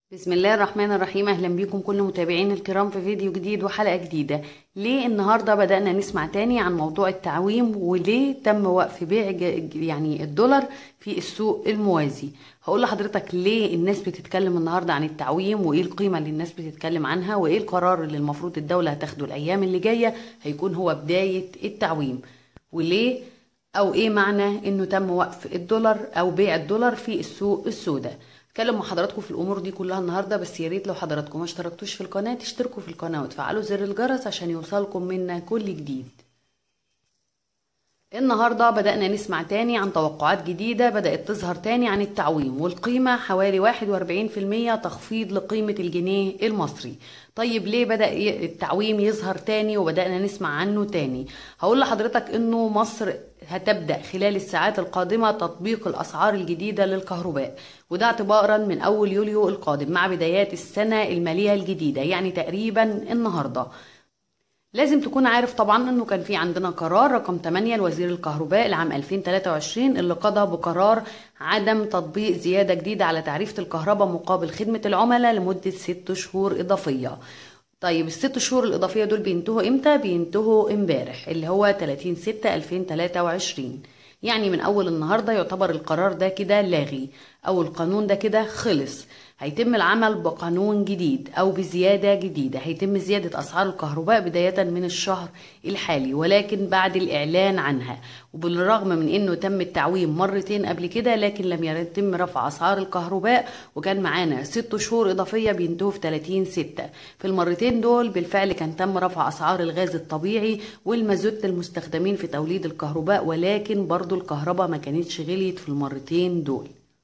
بسم الله الرحمن الرحيم اهلا بيكم كل متابعين الكرام في فيديو جديد وحلقه جديده ليه النهارده بدانا نسمع تاني عن موضوع التعويم وليه تم وقف بيع ج- يعني الدولار في السوق الموازي هقول لحضرتك ليه الناس بتتكلم النهارده عن التعويم وايه القيمه اللي الناس بتتكلم عنها وايه القرار اللي المفروض الدوله هتاخده الايام اللي جايه هيكون هو بدايه التعويم وليه او ايه معنى انه تم وقف الدولار او بيع الدولار في السوق السوداء اتكلم مع حضراتكم في الامور دي كلها النهارده بس يا ريت لو حضراتكم ما اشتركتوش في القناه تشتركوا في القناه وتفعلوا زر الجرس عشان يوصلكم منا كل جديد النهارده بدأنا نسمع تاني عن توقعات جديدة بدأت تظهر تاني عن التعويم والقيمة حوالي 41% تخفيض لقيمة الجنيه المصري طيب ليه بدأ ي- التعويم يظهر تاني وبدأنا نسمع عنه تاني هقول لحضرتك انه مصر هتبدأ خلال الساعات القادمة تطبيق الأسعار الجديدة للكهرباء وده اعتبارا من أول يوليو القادم مع بدايات السنة المالية الجديدة يعني تقريبا النهارده لازم تكون عارف طبعا انه كان في عندنا قرار رقم 8 لوزير الكهرباء لعام 2023 اللي قضى بقرار عدم تطبيق زيادة جديدة على تعريفة الكهرباء مقابل خدمة العملاء لمدة ست شهور إضافية طيب الست شهور الإضافية دول بينتهوا إمتى؟ بينتهوا امبارح اللي هو 30 6 2023 يعني من أول النهاردة يعتبر القرار ده كده لاغي أو القانون ده كده خلص هيتم العمل بقانون جديد أو بزيادة جديدة هيتم زيادة أسعار الكهرباء بداية من الشهر الحالي ولكن بعد الإعلان عنها وبالرغم من أنه تم التعويم مرتين قبل كده لكن لم يتم رفع أسعار الكهرباء وكان معانا ست شهور إضافية بينتهوا في 30 ستة في المرتين دول بالفعل كان تم رفع أسعار الغاز الطبيعي والمازوت المستخدمين في توليد الكهرباء ولكن برضو الكهرباء ما كانتش غليت في المرتين دول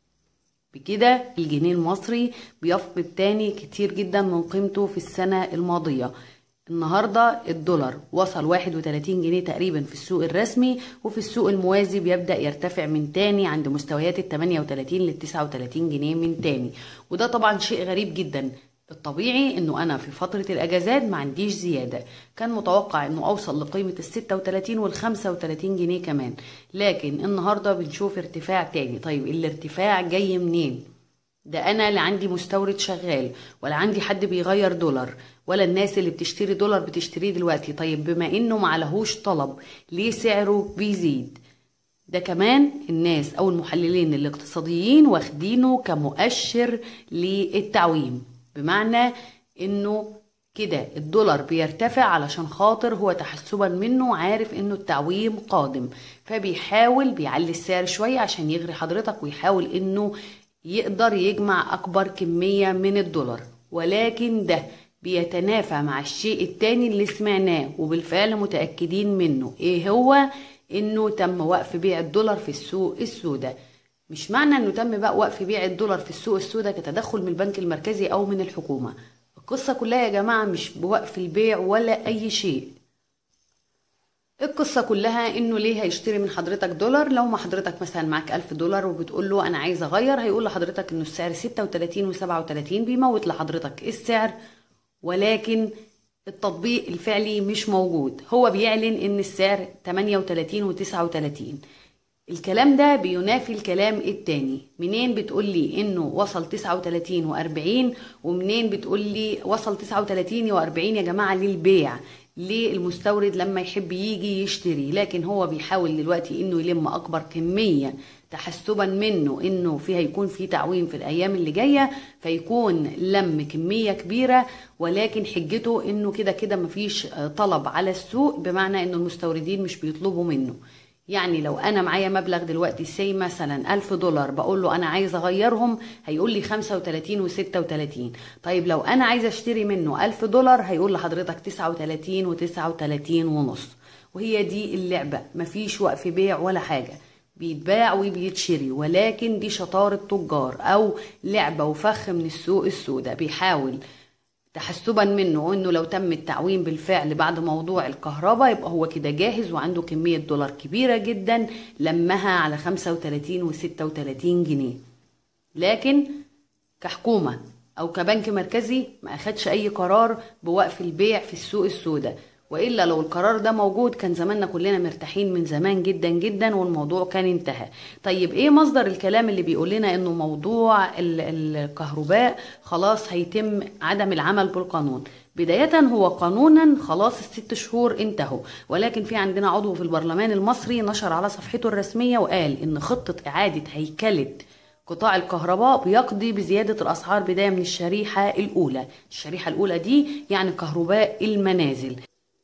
بكده الجنيه المصري بيفقد تاني كتير جدا من قيمته في السنة الماضية النهاردة الدولار وصل 31 جنيه تقريبا في السوق الرسمي وفي السوق الموازي بيبدأ يرتفع من تاني عند مستويات ال 38 لل 39 جنيه من تاني وده طبعا شيء غريب جدا الطبيعي انه انا في فترة الاجازات ما عنديش زيادة كان متوقع انه اوصل لقيمة ال 36 وال 35 جنيه كمان لكن النهاردة بنشوف ارتفاع تاني طيب الارتفاع جاي منين ده انا لا عندي مستورد شغال ولا عندي حد بيغير دولار ولا الناس اللي بتشتري دولار بتشتريه دلوقتي طيب بما انه معلهوش طلب ليه سعره بيزيد ده كمان الناس او المحللين الاقتصاديين واخدينه كمؤشر للتعويم بمعنى انه كده الدولار بيرتفع علشان خاطر هو تحسبا منه عارف انه التعويم قادم فبيحاول بيعلي السعر شوية عشان يغري حضرتك ويحاول انه يقدر يجمع اكبر كمية من الدولار ولكن ده بيتنافى مع الشيء التاني اللي سمعناه وبالفعل متأكدين منه ايه هو انه تم وقف بيع الدولار في السوق السوداء مش معنى انه تم بقى وقف بيع الدولار في السوق السوداء كتدخل من البنك المركزي او من الحكومة القصة كلها يا جماعة مش بوقف البيع ولا اي شيء القصة كلها انه ليه هيشتري من حضرتك دولار لو ما حضرتك مثلا معاك ألف دولار وبتقول له انا عايز اغير هيقول لحضرتك انه السعر 36 و37 بيموت لحضرتك السعر ولكن التطبيق الفعلي مش موجود هو بيعلن ان السعر 38 و39 الكلام ده بينافي الكلام التاني منين بتقول لي انه وصل 39 و40 ومنين بتقول لي وصل 39 و40 يا جماعة للبيع للمستورد لما يحب يجي يشتري لكن هو بيحاول دلوقتي انه يلم اكبر كمية تحسبا منه انه في هيكون في تعويم في الايام اللي جايه فيكون لم كميه كبيره ولكن حجته انه كده كده مفيش طلب على السوق بمعنى انه المستوردين مش بيطلبوا منه يعني لو انا معايا مبلغ دلوقتي سي مثلا ألف دولار بقول له انا عايز اغيرهم هيقول لي 35 و36 طيب لو انا عايز اشتري منه ألف دولار هيقول لحضرتك 39 و39 ونص وهي دي اللعبة مفيش وقف بيع ولا حاجة بيتباع وبيتشري ولكن دي شطارة تجار أو لعبة وفخ من السوق السوداء بيحاول تحسبا منه انه لو تم التعويم بالفعل بعد موضوع الكهرباء يبقى هو كده جاهز وعنده كمية دولار كبيرة جدا لمها على 35 و 36 جنيه لكن كحكومة او كبنك مركزي ما اخدش اي قرار بوقف البيع في السوق السوداء والا لو القرار ده موجود كان زماننا كلنا مرتاحين من زمان جدا جدا والموضوع كان انتهى طيب ايه مصدر الكلام اللي بيقول لنا انه موضوع الكهرباء خلاص هيتم عدم العمل بالقانون بداية هو قانونا خلاص الست شهور انتهوا ولكن في عندنا عضو في البرلمان المصري نشر على صفحته الرسمية وقال ان خطة اعادة هيكلة قطاع الكهرباء بيقضي بزيادة الأسعار بداية من الشريحة الأولى الشريحة الأولى دي يعني كهرباء المنازل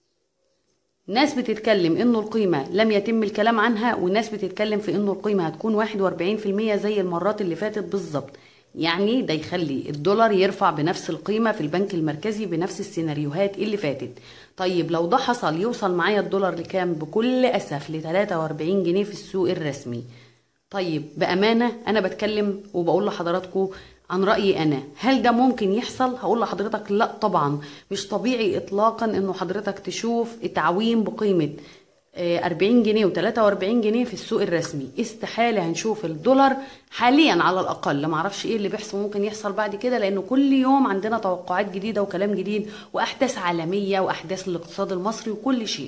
ناس بتتكلم انه القيمة لم يتم الكلام عنها وناس بتتكلم في انه القيمة هتكون 41% زي المرات اللي فاتت بالظبط يعني ده يخلي الدولار يرفع بنفس القيمة في البنك المركزي بنفس السيناريوهات اللي فاتت طيب لو ده حصل يوصل معايا الدولار لكام بكل أسف ل 43 جنيه في السوق الرسمي طيب بأمانة أنا بتكلم وبقول لحضراتكم عن رأيي أنا هل ده ممكن يحصل؟ هقول لحضرتك لا طبعا مش طبيعي إطلاقا إنه حضرتك تشوف التعويم بقيمة 40 جنيه و43 جنيه في السوق الرسمي استحالة هنشوف الدولار حاليا على الأقل معرفش إيه اللي بيحصل ممكن يحصل بعد كده لأنه كل يوم عندنا توقعات جديدة وكلام جديد وأحداث عالمية وأحداث الاقتصاد المصري وكل شيء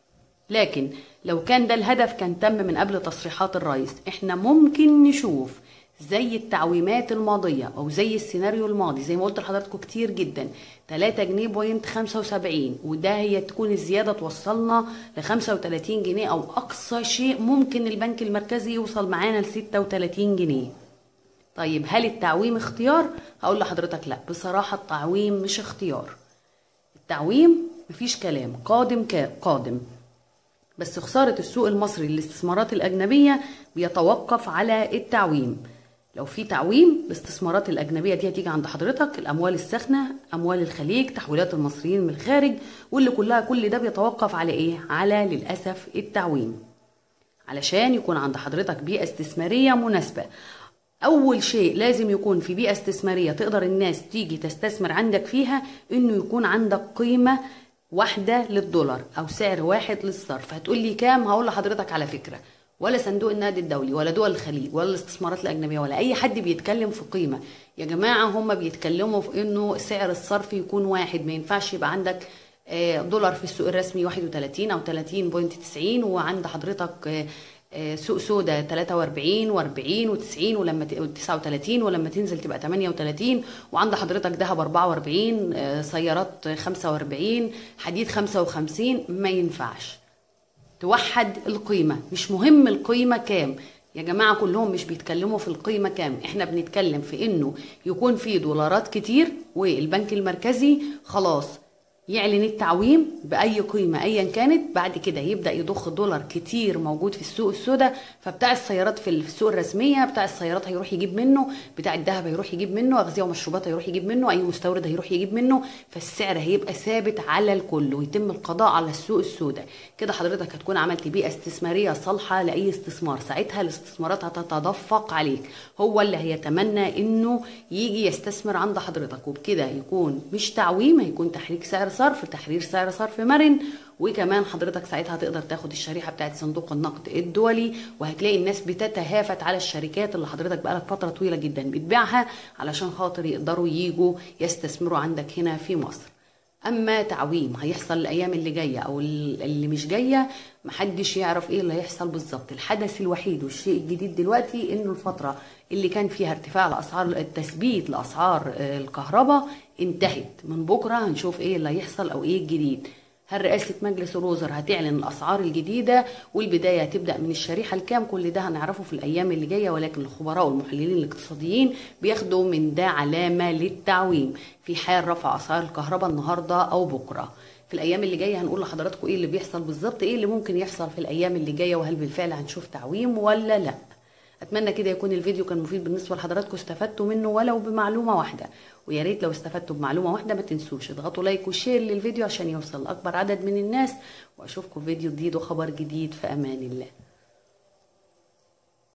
لكن لو كان ده الهدف كان تم من قبل تصريحات الرئيس احنا ممكن نشوف زي التعويمات الماضية أو زي السيناريو الماضي زي ما قلت لحضراتكم كتير جدا 3 جنيه بوينت 75 وده هي تكون الزيادة توصلنا ل 35 جنيه أو أقصى شيء ممكن البنك المركزي يوصل معانا ل 36 جنيه طيب هل التعويم اختيار؟ هقول لحضرتك لا بصراحة التعويم مش اختيار التعويم مفيش كلام قادم قادم بس خسارة السوق المصري للاستثمارات الأجنبية بيتوقف على التعويم لو في تعويم الاستثمارات الأجنبية دي هتيجي عند حضرتك الأموال الساخنة أموال الخليج تحويلات المصريين من الخارج واللي كلها كل ده بيتوقف على إيه؟ على للأسف التعويم علشان يكون عند حضرتك بيئة استثمارية مناسبة أول شيء لازم يكون في بيئة استثمارية تقدر الناس تيجي تستثمر عندك فيها إنه يكون عندك قيمة واحدة للدولار أو سعر واحد للصرف هتقول لي كام هقول لحضرتك على فكرة ولا صندوق النقد الدولي ولا دول الخليج ولا الاستثمارات الأجنبية ولا أي حد بيتكلم في قيمة يا جماعة هم بيتكلموا في إنه سعر الصرف يكون واحد ما ينفعش يبقى عندك دولار في السوق الرسمي 31 أو 30.90 وعند حضرتك سوق سودا 43 و40 و90 ولما 39 ولما تنزل تبقى 38 وعند حضرتك ذهب 44 سيارات 45 حديد 55 ما ينفعش توحد القيمة مش مهم القيمة كام يا جماعة كلهم مش بيتكلموا في القيمة كام احنا بنتكلم في انه يكون في دولارات كتير والبنك المركزي خلاص يعلن التعويم بأي قيمة أيا كانت بعد كده يبدأ يضخ دولار كتير موجود في السوق السوداء فبتاع السيارات في السوق الرسمية بتاع السيارات هيروح يجيب منه بتاع الذهب هيروح يجيب منه أغذية ومشروبات هيروح يجيب منه أي مستورد هيروح يجيب منه فالسعر هيبقى ثابت على الكل ويتم القضاء على السوق السوداء كده حضرتك هتكون عملت بيئة استثمارية صالحة لأي استثمار ساعتها الاستثمارات هتتدفق عليك هو اللي هيتمنى إنه يجي يستثمر عند حضرتك وبكده يكون مش تعويم هيكون تحريك سعر صرف تحرير سعر صرف مرن وكمان حضرتك ساعتها تقدر تاخد الشريحه بتاعت صندوق النقد الدولي وهتلاقي الناس بتتهافت على الشركات اللي حضرتك بقالك فتره طويله جدا بتبيعها علشان خاطر يقدروا يجوا يستثمروا عندك هنا في مصر اما تعويم هيحصل الايام اللي جايه او اللي مش جايه محدش يعرف ايه اللي هيحصل بالظبط الحدث الوحيد والشيء الجديد دلوقتي انه الفتره اللي كان فيها ارتفاع الاسعار التثبيت لاسعار الكهرباء انتهت من بكره هنشوف ايه اللي هيحصل او ايه الجديد هل رئاسة مجلس الوزراء هتعلن الأسعار الجديدة والبداية هتبدأ من الشريحة الكام كل ده هنعرفه في الأيام اللي جاية ولكن الخبراء والمحللين الاقتصاديين بياخدوا من ده علامة للتعويم في حال رفع أسعار الكهرباء النهاردة أو بكرة في الأيام اللي جاية هنقول لحضراتكم إيه اللي بيحصل بالظبط إيه اللي ممكن يحصل في الأيام اللي جاية وهل بالفعل هنشوف تعويم ولا لأ اتمنى كده يكون الفيديو كان مفيد بالنسبه لحضراتكم استفدتوا منه ولو بمعلومه واحده ويا ريت لو استفدتوا بمعلومه واحده ما تنسوش اضغطوا لايك وشير للفيديو عشان يوصل لاكبر عدد من الناس واشوفكم في فيديو جديد وخبر جديد في امان الله